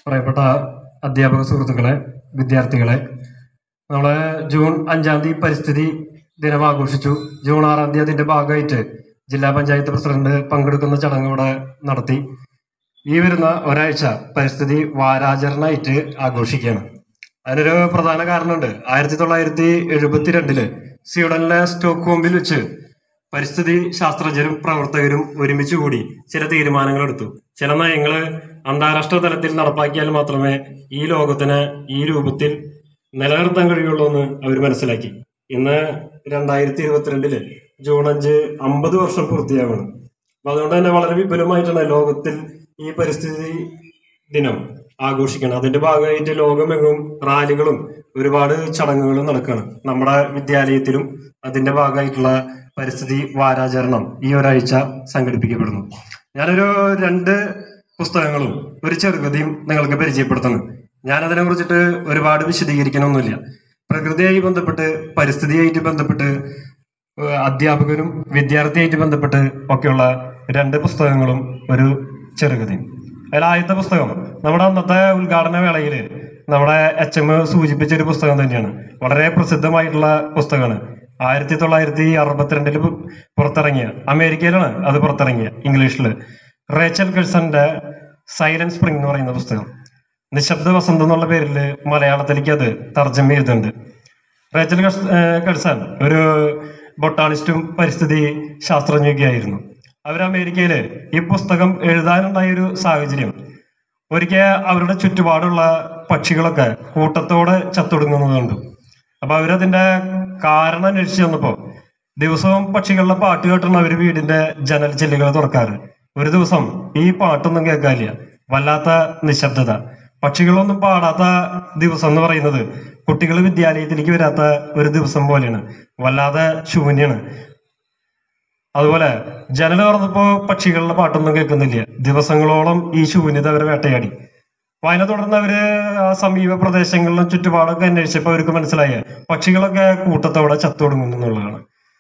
പ്രിയപ്പെട്ട അധ്യാപക സുഹൃത്തുക്കളെ വിദ്യാർത്ഥികളെ നമ്മളെ ജൂൺ അഞ്ചാം തീയതി പരിസ്ഥിതി ദിനം ആഘോഷിച്ചു ജൂൺ ആറാം തീയതി അതിന്റെ ഭാഗമായിട്ട് ജില്ലാ പഞ്ചായത്ത് പ്രസിഡന്റ് പങ്കെടുക്കുന്ന ചടങ്ങ് ഇവിടെ നടത്തി ഈ വരുന്ന ഒരാഴ്ച പരിസ്ഥിതി വാരാചരണമായിട്ട് ആഘോഷിക്കുകയാണ് അതിനൊരു പ്രധാന കാരണമുണ്ട് ആയിരത്തി തൊള്ളായിരത്തി എഴുപത്തിരണ്ടില് സ്വീഡനിലെ സ്റ്റോക്ക്ഹോമിൽ വെച്ച് പരിസ്ഥിതി ശാസ്ത്രജ്ഞരും പ്രവർത്തകരും ഒരുമിച്ച് കൂടി ചില തീരുമാനങ്ങൾ എടുത്തു ചില നയങ്ങള് അന്താരാഷ്ട്ര തലത്തിൽ നടപ്പാക്കിയാൽ മാത്രമേ ഈ ലോകത്തിന് ഈ രൂപത്തിൽ നിലനിർത്താൻ കഴിയുള്ളൂ എന്ന് അവർ മനസ്സിലാക്കി ഇന്ന് രണ്ടായിരത്തി ഇരുപത്തിരണ്ടില് ജൂൺ അഞ്ച് അമ്പത് വർഷം പൂർത്തിയാവണം അപ്പൊ അതുകൊണ്ട് തന്നെ വളരെ വിപുലമായിട്ടാണ് ലോകത്തിൽ ഈ പരിസ്ഥിതി ദിനം ആഘോഷിക്കണം അതിന്റെ ഭാഗമായിട്ട് ലോകമെങ്ങും റാലികളും ഒരുപാട് ചടങ്ങുകളും നടക്കുകയാണ് നമ്മുടെ വിദ്യാലയത്തിലും അതിന്റെ ഭാഗമായിട്ടുള്ള പരിസ്ഥിതി വാരാചരണം ഈ ഒരാഴ്ച സംഘടിപ്പിക്കപ്പെടുന്നു ഞാനൊരു രണ്ട് പുസ്തകങ്ങളും ഒരു ചെറുകഥയും നിങ്ങൾക്ക് പരിചയപ്പെടുത്തുന്നു ഞാനതിനെ കുറിച്ചിട്ട് ഒരുപാട് വിശദീകരിക്കണമൊന്നുമില്ല പ്രകൃതിയായി ബന്ധപ്പെട്ട് പരിസ്ഥിതിയായിട്ട് ബന്ധപ്പെട്ട് ഏഹ് അധ്യാപകരും വിദ്യാർത്ഥിയായിട്ട് ബന്ധപ്പെട്ട് ഒക്കെയുള്ള രണ്ട് പുസ്തകങ്ങളും ഒരു ചെറുകഥയും അതിൽ ആദ്യത്തെ പുസ്തകം നമ്മുടെ അന്നത്തെ ഉദ്ഘാടന വേളയിൽ നമ്മുടെ എച്ച് എം സൂചിപ്പിച്ച ഒരു പുസ്തകം തന്നെയാണ് വളരെ പ്രസിദ്ധമായിട്ടുള്ള പുസ്തകമാണ് ആയിരത്തി തൊള്ളായിരത്തി അറുപത്തിരണ്ടിൽ പുറത്തിറങ്ങിയ അമേരിക്കയിലാണ് അത് പുറത്തിറങ്ങിയ ഇംഗ്ലീഷിൽ റേച്ചൽ കഴ്സന്റെ സൈലന്റ് സ്പ്രിംഗ് എന്ന് പറയുന്ന പുസ്തകം നിശബ്ദ വസന്തം എന്നുള്ള പേരിൽ മലയാളത്തിലേക്ക് അത് തർജ്ജമ ചെയ്തിട്ടുണ്ട് റേച്ചൽ കഴ്സ്- ഏഹ് കഴ്സൺ ഒരു ബൊട്ടാണിസ്റ്റും പരിസ്ഥിതി ശാസ്ത്രജ്ഞയൊക്കെയായിരുന്നു അവർ അമേരിക്കയില് ഈ പുസ്തകം എഴുതാനുണ്ടായ ഒരു സാഹചര്യം ഒരിക്കൽ അവരുടെ ചുറ്റുപാടുള്ള പക്ഷികളൊക്കെ കൂട്ടത്തോടെ ചത്തൊടുങ്ങുന്നത് കണ്ടു അപ്പൊ അവരതിന്റെ കാരണം അന്വേഷിച്ച് ചെന്നപ്പോ ദിവസവും പക്ഷികളുടെ പാട്ട് കേട്ടാണ് അവര് വീടിന്റെ ജനൽ ചില്ലുകൾ തുറക്കാറ് ഒരു ദിവസം ഈ പാട്ടൊന്നും കേൾക്കാനില്ല വല്ലാത്ത നിശബ്ദത പക്ഷികളൊന്നും പാടാത്ത ദിവസം എന്ന് പറയുന്നത് കുട്ടികൾ വിദ്യാലയത്തിലേക്ക് വരാത്ത ഒരു ദിവസം പോലെയാണ് വല്ലാതെ ശൂന്യാണ് അതുപോലെ ജനൽ തുറന്നപ്പോ പക്ഷികളുടെ പാട്ടൊന്നും കേൾക്കുന്നില്ല ദിവസങ്ങളോളം ഈ ശൂന്യത അവരെ വേട്ടയാടി അപ്പൊ അതിനെ തുടർന്ന് അവര് ആ സമീപ പ്രദേശങ്ങളിലും ചുറ്റുപാടൊക്കെ അന്വേഷിച്ചപ്പോ അവർക്ക് മനസ്സിലായ പക്ഷികളൊക്കെ കൂട്ടത്തോടെ ചത്തൊടുങ്ങുന്നു എന്നുള്ളതാണ്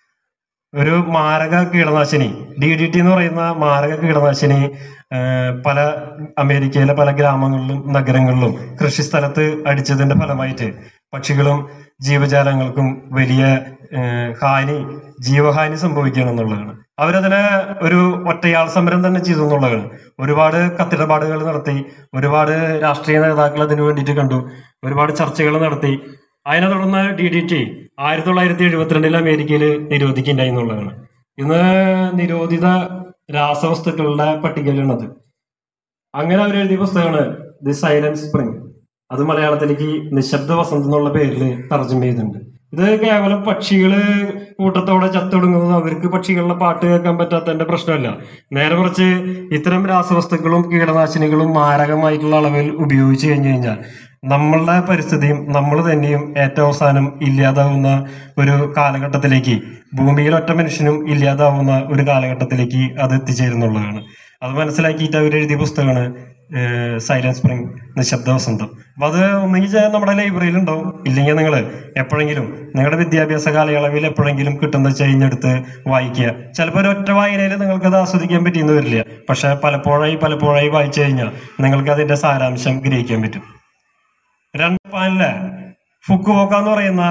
ഒരു മാരക കീടനാശിനി ഡി ഡി ടി എന്ന് പറയുന്ന മാരക കീടനാശിനി ആ, പല അമേരിക്കയിലെ പല ഗ്രാമങ്ങളിലും നഗരങ്ങളിലും കൃഷിസ്ഥലത്ത് അടിച്ചതിന്റെ ഫലമായിട്ട് പക്ഷികളും ജീവജാലങ്ങൾക്കും വലിയ ആ, ഹാനി ജീവഹാനി സംഭവിക്കുകയാണെന്നുള്ളതാണ് അവരതിനെ ഒരു ഒറ്റയാൾ സമരം തന്നെ ചെയ്തു എന്നുള്ളതാണ് ഒരുപാട് കത്തിടപാടുകൾ നടത്തി ഒരുപാട് രാഷ്ട്രീയ നേതാക്കൾ അതിനു വേണ്ടിയിട്ട് കണ്ടു ഒരുപാട് ചർച്ചകൾ നടത്തി അതിനെ തുടർന്ന് ഡി ഡി ടി ആയിരത്തി തൊള്ളായിരത്തി എഴുപത്തിരണ്ടിൽ അമേരിക്കയിൽ നിരോധിക്കുന്നുണ്ടായി എന്നുള്ളതാണ് ഇന്ന് നിരോധിത രാസവസ്തുക്കളുടെ പട്ടികയിലാണത് അങ്ങനെ അവർ എഴുതിയ പുസ്തകമാണ് ദി സൈലന്റ് സ്പ്രിംഗ് അത് മലയാളത്തിലേക്ക് നിശബ്ദ വസന്തം എന്നുള്ള പേരിൽ തർജ്ജമ ചെയ്തിട്ടുണ്ട് ഇത് കേവലം പക്ഷികള് കൂട്ടത്തോടെ ചത്തൊടുങ്ങുന്നത് അവർക്ക് പക്ഷികളുടെ പാട്ട് കേൾക്കാൻ പറ്റാത്തതിന്റെ പ്രശ്നമല്ല നേരെ മറിച്ച് ഇത്തരം രാസവസ്തുക്കളും കീടനാശിനികളും മാരകമായിട്ടുള്ള അളവിൽ ഉപയോഗിച്ചു കഴിഞ്ഞു കഴിഞ്ഞാൽ നമ്മളുടെ പരിസ്ഥിതിയും നമ്മൾ തന്നെയും ഏറ്റവും അവസാനം ഇല്ലാതാവുന്ന ഒരു കാലഘട്ടത്തിലേക്ക് ഭൂമിയിൽ ഒറ്റ മനുഷ്യനും ഇല്ലാതാവുന്ന ഒരു കാലഘട്ടത്തിലേക്ക് അത് എത്തിച്ചേരുന്നുള്ളതാണ് അത് മനസ്സിലാക്കിയിട്ട് അവർ എഴുതിയ പുസ്തകമാണ് സൈലന്റ് സ്പ്രിംഗ് നിശബ്ദ വസന്തം അപ്പൊ അത് ഒന്നുകിൽ നമ്മുടെ ലൈബ്രറിയിൽ ഉണ്ടാവും ഇല്ലെങ്കിൽ നിങ്ങൾ എപ്പോഴെങ്കിലും നിങ്ങളുടെ വിദ്യാഭ്യാസ കാലയളവിൽ എപ്പോഴെങ്കിലും കിട്ടുന്ന കഴിഞ്ഞെടുത്ത് വായിക്കുക ചിലപ്പോൾ ഒരു ഒറ്റ വായനയിൽ നിങ്ങൾക്ക് അത് ആസ്വദിക്കാൻ പറ്റിയെന്ന് വരില്ല പക്ഷെ പലപ്പോഴായി പലപ്പോഴായി വായിച്ചു കഴിഞ്ഞാൽ നിങ്ങൾക്ക് അതിന്റെ സാരാംശം ഗ്രഹിക്കാൻ പറ്റും രണ്ട് ജപ്പാനിലെ ഫുക്കുവോക്ക എന്ന് പറയുന്ന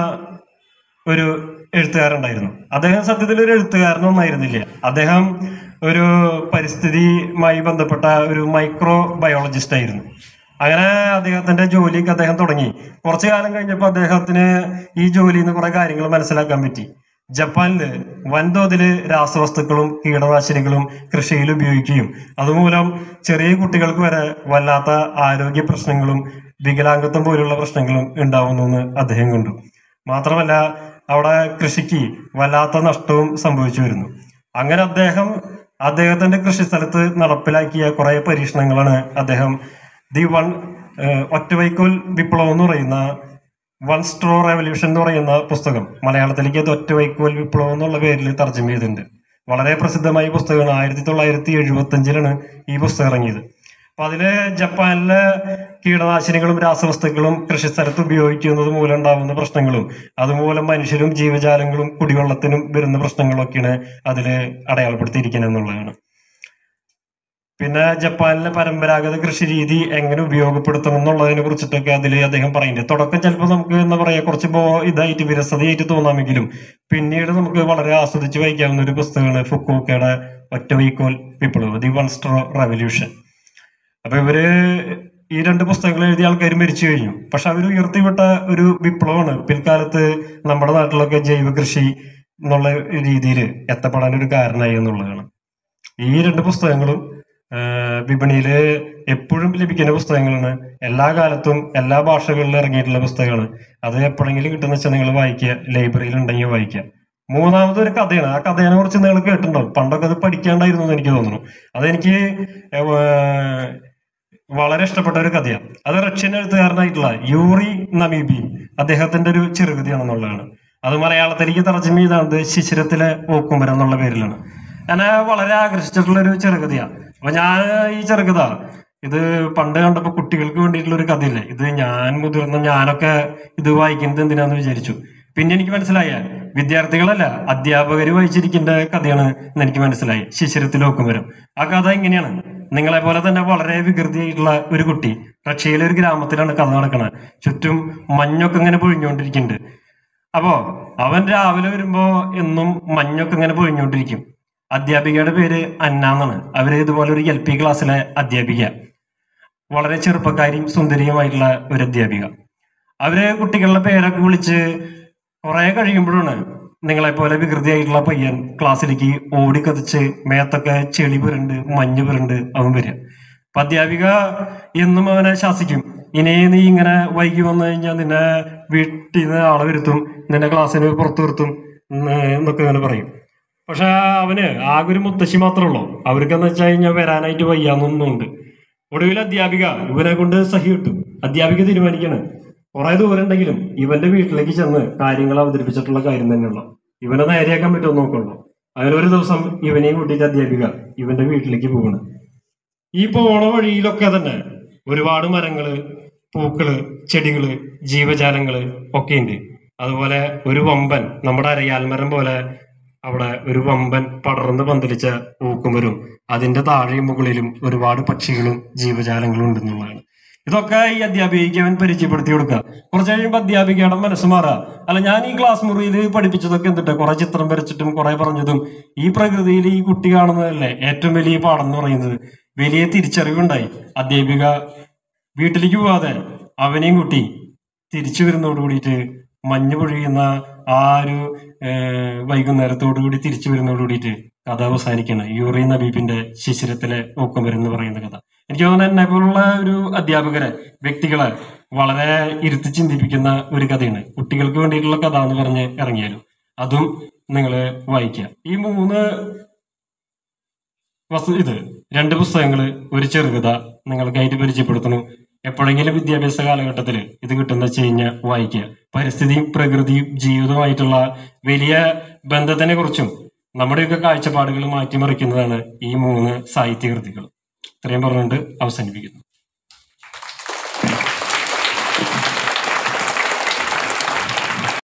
ഒരു എഴുത്തുകാരുണ്ടായിരുന്നു അദ്ദേഹം സത്യത്തിൽ ഒരു എഴുത്തുകാരനൊന്നായിരുന്നില്ല അദ്ദേഹം ഒരു പരിസ്ഥിതിയുമായി ബന്ധപ്പെട്ട ഒരു മൈക്രോ ബയോളജിസ്റ്റ് ആയിരുന്നു അങ്ങനെ അദ്ദേഹത്തിന്റെ ജോലിയൊക്കെ അദ്ദേഹം തുടങ്ങി കുറച്ചു കാലം കഴിഞ്ഞപ്പോൾ അദ്ദേഹത്തിന് ഈ ജോലിയിൽ നിന്ന് കുറെ കാര്യങ്ങൾ മനസ്സിലാക്കാൻ പറ്റി ജപ്പാനില് വൻതോതില് രാസവസ്തുക്കളും കീടനാശിനികളും കൃഷിയിൽ ഉപയോഗിക്കുകയും അതുമൂലം ചെറിയ കുട്ടികൾക്ക് വരെ വല്ലാത്ത ആരോഗ്യ പ്രശ്നങ്ങളും വികലാംഗത്വം പോലുള്ള പ്രശ്നങ്ങളും ഉണ്ടാവുന്നു എന്ന് അദ്ദേഹം കണ്ടു മാത്രമല്ല അവിടെ കൃഷിക്ക് വല്ലാത്ത നഷ്ടവും സംഭവിച്ചു വരുന്നു അങ്ങനെ അദ്ദേഹം അദ്ദേഹത്തിന്റെ കൃഷിസ്ഥലത്ത് നടപ്പിലാക്കിയ കുറെ പരീക്ഷണങ്ങളാണ് അദ്ദേഹം ദി വൺ ഒറ്റവൈക്കോൽ വിപ്ലവം എന്ന് പറയുന്ന വൺ സ്ട്രോ റെവല്യൂഷൻ എന്ന് പറയുന്ന പുസ്തകം മലയാളത്തിലേക്ക് അത് ഒറ്റവൈക്കോൽ വിപ്ലവം എന്നുള്ള പേരിൽ തർജ്ജമ ചെയ്തിട്ടുണ്ട് വളരെ പ്രസിദ്ധമായ പുസ്തകമാണ് ആയിരത്തി തൊള്ളായിരത്തി എഴുപത്തി അഞ്ചിലാണ് ഈ പുസ്തകം ഇറങ്ങിയത് അപ്പൊ അതില് ജപ്പാനിലെ കീടനാശിനികളും രാസവസ്തുക്കളും കൃഷിസ്ഥലത്ത് ഉപയോഗിക്കുന്നത് മൂലം ഉണ്ടാകുന്ന പ്രശ്നങ്ങളും അതുമൂലം മനുഷ്യരും ജീവജാലങ്ങളും കുടിവെള്ളത്തിനും വരുന്ന പ്രശ്നങ്ങളൊക്കെയാണ് അതിൽ അടയാളപ്പെടുത്തിയിരിക്കുന്നത് എന്നുള്ളതാണ് പിന്നെ ജപ്പാനിലെ പരമ്പരാഗത കൃഷി രീതി എങ്ങനെ ഉപയോഗപ്പെടുത്തണം എന്നുള്ളതിനെ കുറിച്ചിട്ടൊക്കെ അതിൽ അദ്ദേഹം പറയുന്നുണ്ട് തുടക്കം ചിലപ്പോൾ നമുക്ക് എന്താ പറയാ കുറച്ച് ബോ ഇതായിട്ട് വിരസതയായിട്ട് തോന്നാമെങ്കിലും പിന്നീട് നമുക്ക് വളരെ ആസ്വദിച്ച് വായിക്കാവുന്ന ഒരു പുസ്തകമാണ് ഫുക്കോക്കയുടെ ഒറ്റ വൈക്കോൽ വിപ്ലവം ദി വൺ സ്ട്രോ റെവല്യൂഷൻ അപ്പൊ ഇവര് ഈ രണ്ട് പുസ്തകങ്ങൾ എഴുതിയ ആൾക്കാർ മരിച്ചു കഴിഞ്ഞു പക്ഷെ അവർ ഉയർത്തിവിട്ട ഒരു വിപ്ലവമാണ് പിൽക്കാലത്ത് നമ്മുടെ നാട്ടിലൊക്കെ ജൈവ കൃഷി എന്നുള്ള രീതിയിൽ എത്തപ്പെടാൻ ഒരു കാരണമായി എന്നുള്ളതാണ് ഈ രണ്ട് പുസ്തകങ്ങളും ആ, വിപണിയില് എപ്പോഴും ലഭിക്കുന്ന പുസ്തകങ്ങളാണ് എല്ലാ കാലത്തും എല്ലാ ഭാഷകളിലും ഇറങ്ങിയിട്ടുള്ള പുസ്തകമാണ് അത് എപ്പോഴെങ്കിലും കിട്ടുന്ന വെച്ചാൽ നിങ്ങൾ വായിക്കുക ലൈബ്രറിയിൽ ഉണ്ടെങ്കിൽ വായിക്കുക മൂന്നാമത് ഒരു കഥയാണ് ആ കഥയെ കുറിച്ച് നിങ്ങൾ കേട്ടിട്ടുണ്ടാവും പണ്ടൊക്കെ അത് പഠിക്കാണ്ടായിരുന്നു എന്ന് എനിക്ക് തോന്നുന്നു അതെനിക്ക് ഏഹ്, വളരെ ഇഷ്ടപ്പെട്ട ഒരു കഥയാണ് അത് റഷ്യൻ എഴുത്തുകാരനായിട്ടുള്ള യൂറി നമീബി അദ്ദേഹത്തിന്റെ ഒരു ചെറുകഥയാണെന്നുള്ളതാണ് അത് മലയാളത്തിലേക്ക് തർജ്ജമ ചെയ്താണ് ശിശിരത്തിലെ ഓക്കുമരം എന്നുള്ള പേരിലാണ് എന്നെ വളരെ ആകർഷിച്ചിട്ടുള്ള ഒരു ചെറുകഥയാണ് അപ്പൊ ഞാൻ ഈ ചെറുകഥ ഇത് പണ്ട് കണ്ടപ്പോ കുട്ടികൾക്ക് വേണ്ടിയിട്ടുള്ള ഒരു കഥയില്ലേ ഇത് ഞാൻ മുതിർന്ന ഞാനൊക്കെ ഇത് വായിക്കുന്നത് എന്തിനാന്ന് വിചാരിച്ചു പിന്നെ എനിക്ക് മനസ്സിലായ വിദ്യാർത്ഥികളല്ല അധ്യാപകർ വായിച്ചിരിക്കേണ്ട കഥയാണ് എന്ന് എനിക്ക് മനസ്സിലായി ശിശിരത്തിൽ ഓക്കുമരം ആ കഥ ഇങ്ങനെയാണ് നിങ്ങളെ പോലെ തന്നെ വളരെ വികൃതിയായിട്ടുള്ള ഒരു കുട്ടി റഷ്യയിലെ ഒരു ഗ്രാമത്തിലാണ് കഥ നടക്കുന്നത് ചുറ്റും മഞ്ഞൊക്കെ ഇങ്ങനെ പൊഴിഞ്ഞുകൊണ്ടിരിക്കുന്നുണ്ട് അപ്പോ അവൻ രാവിലെ വരുമ്പോ എന്നും മഞ്ഞൊക്കെ ഇങ്ങനെ പൊഴിഞ്ഞുകൊണ്ടിരിക്കും അധ്യാപികയുടെ പേര് അന്ന എന്നാണ് അവര് ഇതുപോലെ ഒരു എൽ പി ക്ലാസ്സിലെ അധ്യാപിക വളരെ ചെറുപ്പക്കാരിയും സുന്ദരിയുമായിട്ടുള്ള ഒരു അധ്യാപിക അവര് കുട്ടികളുടെ പേരൊക്കെ വിളിച്ച് കുറെ കഴിയുമ്പോഴാണ് നിങ്ങളെ പോലെ വികൃതിയായിട്ടുള്ള പയ്യൻ ക്ലാസ്സിലേക്ക് ഓടിക്കതിച്ച് മേത്തൊക്കെ ചെളി പുരണ്ട് മഞ്ഞ് പുരണ്ട് അവൻ വരിക അപ്പൊ അധ്യാപിക എന്നും അവനെ ശാസിക്കും ഇനി നീ ഇങ്ങനെ വൈകി വന്നു കഴിഞ്ഞാൽ നിന്നെ വീട്ടിൽ നിന്ന് ആളെ വരുത്തും നിന്നെ ക്ലാസ്സിന് പുറത്തു നിർത്തും എന്ന് എന്നൊക്കെ ഇങ്ങനെ പറയും പക്ഷെ അവന് ആകെ ഒരു മുത്തശ്ശി മാത്രമേ ഉള്ളൂ അവർക്കെന്ന് വെച്ച് കഴിഞ്ഞാൽ വരാനായിട്ട് വയ്യാന്നൊന്നുണ്ട് ഒടുവിൽ അധ്യാപിക ഇവനെ കൊണ്ട് സഹി കിട്ടും അധ്യാപിക തീരുമാനിക്കാണ് കുറെ ദൂരം ഉണ്ടെങ്കിലും ഇവന്റെ വീട്ടിലേക്ക് ചെന്ന് കാര്യങ്ങൾ അവതരിപ്പിച്ചിട്ടുള്ള കാര്യം തന്നെയുള്ള ഇവനെ നേരെയാക്കാൻ പറ്റുമോ നോക്കുള്ളൂ അങ്ങനെ ഒരു ദിവസം ഇവനെയും കൂട്ടിയിട്ട് അധ്യാപിക ഇവന്റെ വീട്ടിലേക്ക് പോകണം ഈ പോണ വഴിയിലൊക്കെ തന്നെ ഒരുപാട് മരങ്ങള് പൂക്കള് ചെടികള് ജീവജാലങ്ങള് ഒക്കെ ഉണ്ട് അതുപോലെ ഒരു വമ്പൻ നമ്മുടെ അരയാൽമരം പോലെ അവിടെ ഒരു വമ്പൻ പടർന്ന് പന്തലിച്ച പൂക്കുമരും അതിന്റെ താഴെയും മുകളിലും ഒരുപാട് പക്ഷികളും ജീവജാലങ്ങളും ഉണ്ടെന്നുള്ളതാണ് ഇതൊക്കെ ഈ അധ്യാപികയ്ക്ക് അവൻ പരിചയപ്പെടുത്തി കൊടുക്കുക കുറച്ച് കഴിയുമ്പോൾ അധ്യാപികയുടെ മനസ്സ് മാറുക അല്ല ഞാൻ ഈ ക്ലാസ് മുറിയിൽ പഠിപ്പിച്ചതൊക്കെ എന്തിട്ട് കുറെ ചിത്രം വരച്ചിട്ടും കുറെ പറഞ്ഞതും ഈ പ്രകൃതിയിൽ ഈ കുട്ടി കാണുന്നതല്ലേ ഏറ്റവും വലിയ പാഠം എന്ന് പറയുന്നത് വലിയ തിരിച്ചറിവുണ്ടായി അധ്യാപിക വീട്ടിലേക്ക് പോവാതെ അവനെയും കുട്ടി തിരിച്ചു വരുന്നതോട് കൂടിയിട്ട് മഞ്ഞ് പൊഴിയുന്ന ആ ഒരു ഏഹ്, വൈകുന്നേരത്തോടു കൂടി തിരിച്ചു വരുന്നതോട് കൂടിയിട്ട് കഥ അവസാനിക്കണം യൂറി നബീബിന്റെ ശിശിരത്തിലെ ഓക്കുമരം എന്ന് പറയുന്ന കഥ എനിക്ക് തോന്നുന്നു എന്നെ പോലുള്ള ഒരു അധ്യാപകരെ വ്യക്തികളെ വളരെ ഇരുത്തി ചിന്തിപ്പിക്കുന്ന ഒരു കഥയാണ് കുട്ടികൾക്ക് വേണ്ടിയിട്ടുള്ള കഥ എന്ന് പറഞ്ഞ് ഇറങ്ങിയാലും അതും നിങ്ങൾ വായിക്കുക ഈ മൂന്ന് വസ്തു ഇത് രണ്ട് പുസ്തകങ്ങൾ ഒരു ചെറുകഥ നിങ്ങൾക്കായിട്ട് പരിചയപ്പെടുത്തുന്നു എപ്പോഴെങ്കിലും വിദ്യാഭ്യാസ കാലഘട്ടത്തിൽ ഇത് കിട്ടുന്ന വെച്ച് കഴിഞ്ഞാൽ വായിക്കുക പരിസ്ഥിതിയും പ്രകൃതിയും ജീവിതവുമായിട്ടുള്ള വലിയ ബന്ധത്തിനെ കുറിച്ചും നമ്മുടെയൊക്കെ കാഴ്ചപ്പാടുകൾ മാറ്റിമറിക്കുന്നതാണ് ഈ മൂന്ന് സാഹിത്യകൃതികൾ ഇത്രയും പറഞ്ഞുകൊണ്ട് അവസാനിപ്പിക്കുന്നു